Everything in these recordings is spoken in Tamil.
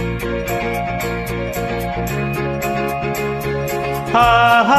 ஆஹா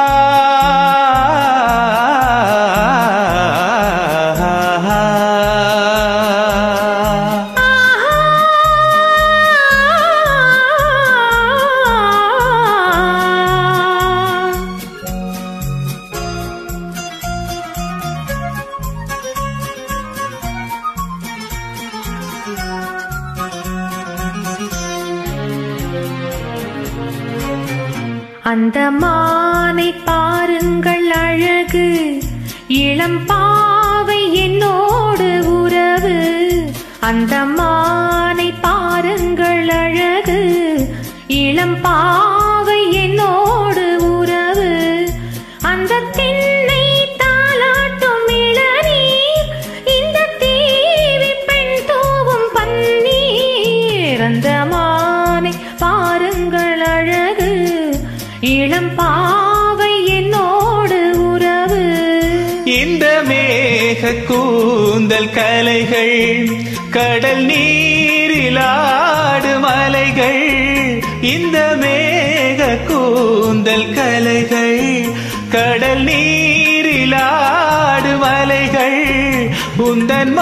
அந்த மானை பாருங்கள் அழகு இளம் பாவை என்னோடு உறவு அந்த மானை பாருங்கள் அழகு இளம் பாவை என்னோடு உறவு அந்த திண்ணை தாலாட்டும் இளநீர் இந்த தீவி பெண் தூவும் பன்னீர் அந்த மானை பாருங்கள் அழகு இளம் பாவை என்னோடு உறவு இந்த மேக கூந்தல் கலைகள் கடல் நீரில் ஆடும் அலைகள் இந்த மேக கூந்தல் கலைகள் கடல் நீரில் ஆடும் அலைகள் உந்தன்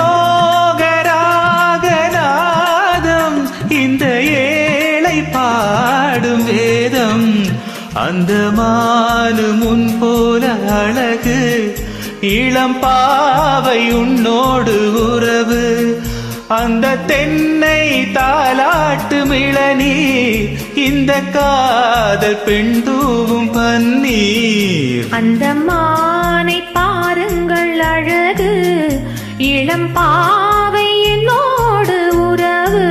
மோகராகநாதம் இந்த ஏழை பாடும் வேதம் அந்த மானு முன் போல அழகு இளம் பாவை உன்னோடு உறவு அந்த தென்னை தாலாட்டும் இளநீர் இந்த காதல் பெண் தூவும் பன்னீர் அந்த மானை பாருங்கள் அழகு இளம் பாவை என்னோடு உறவு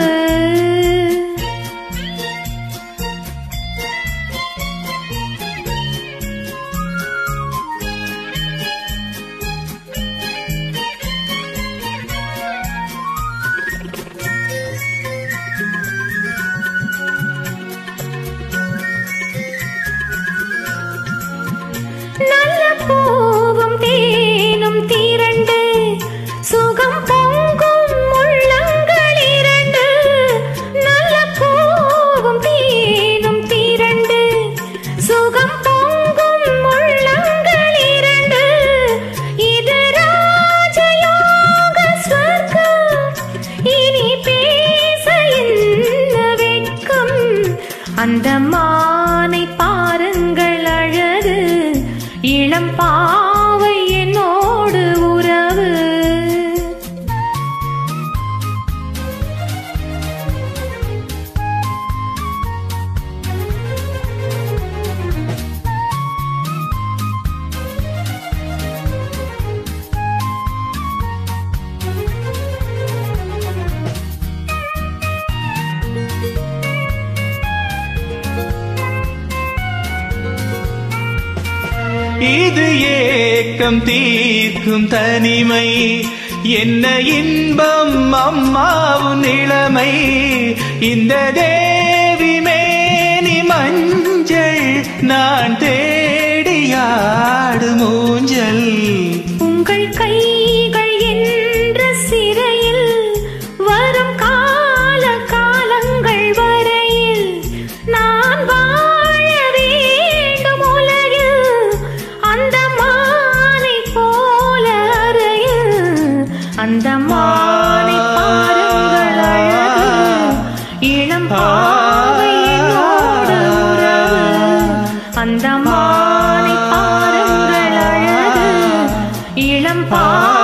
நல்ல பூவும் தேனும் திரண்டு சுகம் பொங்கும் உள்ளங்கள் இரண்டு நல்ல பூவும் தேனும் திரண்டு சுகம் பொங்கும் உள்ளங்கள் இரண்டு இது ராஜயோக ஸ்வர்க்கம் இனி பேச என்ன வெட்கம் அந்த மானை பாருங்கள் அழகு இளம் பாவை என்னோடு உறவு இது ஏக்கம் தீர்க்கும் தனிமை என்ன இன்பம் அம்மாவும் இளமை இந்த தேவி மேனி மஞ்சள் நான் தேடியாடு மூஞ்சல் உங்கள் கைகள் என்ற சிறையில் வரும் கால காலங்கள் வரையில் நான் வாழ வேண்டும் உலகில் அந்த மானை போல அறையில் அந்த மானை பாருங்கள் அழகு இளம் பாவை என்னோடு உறவு அந்த மானை பாருங்கள் அழகு இளம் பாவை